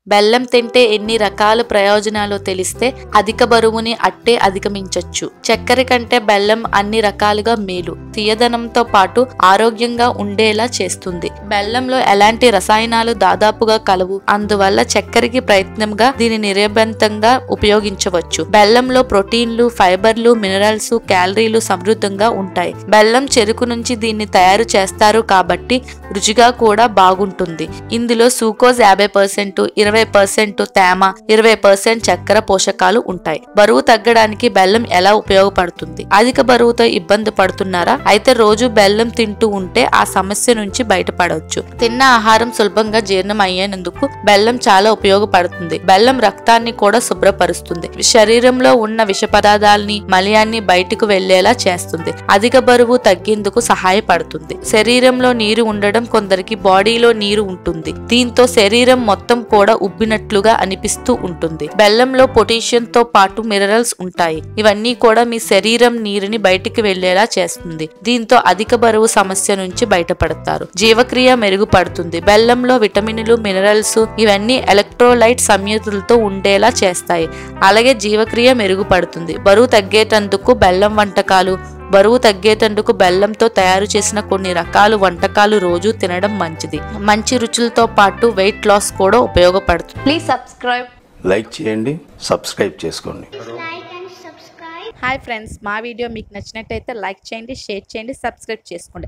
బెల్లం తింటే ఎన్ని రకాల ప్రయోజనాలు తెలిస్తే అధిక బరువుని అట్టే అధిగమించొచ్చు చక్కెర కంటే బెల్లం అన్ని రకాలుగా మేలు తీయదనంతో పాటు ఆరోగ్యంగా ఉండేలా చేస్తుంది బెల్లంలో ఎలాంటి రసాయనాలు దాదాపుగా కలవు అందువల్ల చక్కెరకి ప్రయత్నంగా దీని నిరబంతంగా ఉపయోగించవచ్చు బెల్లంలో ప్రోటీన్లు ఫైబర్లు మినరల్స్ క్యాలరీలు సమృద్ధంగా ఉంటాయి బెల్లం చెరుకు నుంచి దీన్ని తయారు చేస్తారు కాబట్టి రుచిగా కూడా బాగుంటుంది ఇందులో సూకోజ్ యాభై పర్సెంట్ ఇరవై పర్సెంట్ తేమ ఇరవై పర్సెంట్ చక్కెర పోషకాలు ఉంటాయి బరువు తగ్గడానికి బెల్లం ఎలా ఉపయోగపడుతుంది అధిక బరువుతో ఇబ్బంది పడుతున్నారా అయితే రోజు బెల్లం తింటూ ఉంటే ఆ సమస్య నుంచి బయటపడవచ్చు తిన్న ఆహారం సులభంగా జీర్ణం అయ్యేందుకు బెల్లం చాలా ఉపయోగపడుతుంది బెల్లం రక్తాన్ని కూడా శుభ్రపరుస్తుంది శరీరంలో ఉన్న విష పదార్థాలని మలయాన్ని బయటకు వెళ్లేలా చేస్తుంది అధిక బరువు తగ్గేందుకు సహాయపడుతుంది శరీరంలో నీరు ఉండడం కొందరికి బాడీలో నీరు ఉంటుంది దీంతో శరీరం మొత్తం కూడా ఉబ్బినట్లుగా అనిపిస్తూ ఉంటుంది బెల్లంలో పొటాషియం తో పాటు మినరల్స్ ఉంటాయి ఇవన్నీ కూడా మీ శరీరం నీరుని బయటికి వెళ్లేలా చేస్తుంది దీంతో అధిక బరువు సమస్య నుంచి బయటపడతారు జీవక్రియ మెరుగుపడుతుంది బెల్లంలో విటమిన్లు మినరల్స్ ఇవన్నీ ఎలక్ట్రోలైట్ సంయుతులతో ఉండేలా చేస్తాయి అలాగే జీవక్రియ మెరుగుపడుతుంది బరువు తగ్గేటందుకు బెల్లం వంటకాలు బరువు తగ్గేటందుకు బెల్లంతో తయారు చేసిన కొన్ని రకాల వంటకాలు రోజు తినడం మంచిది మంచి రుచులతో పాటు వెయిట్ లాస్ కూడా ఉపయోగపడుతుంది Please subscribe. లైక్ చేయండి సబ్స్క్రైబ్ చేసుకోండి like and subscribe. Hi friends మా వీడియో మీకు నచ్చినట్టయితే లైక్ చేయండి షేర్ చేయండి సబ్స్క్రైబ్ చేసుకోండి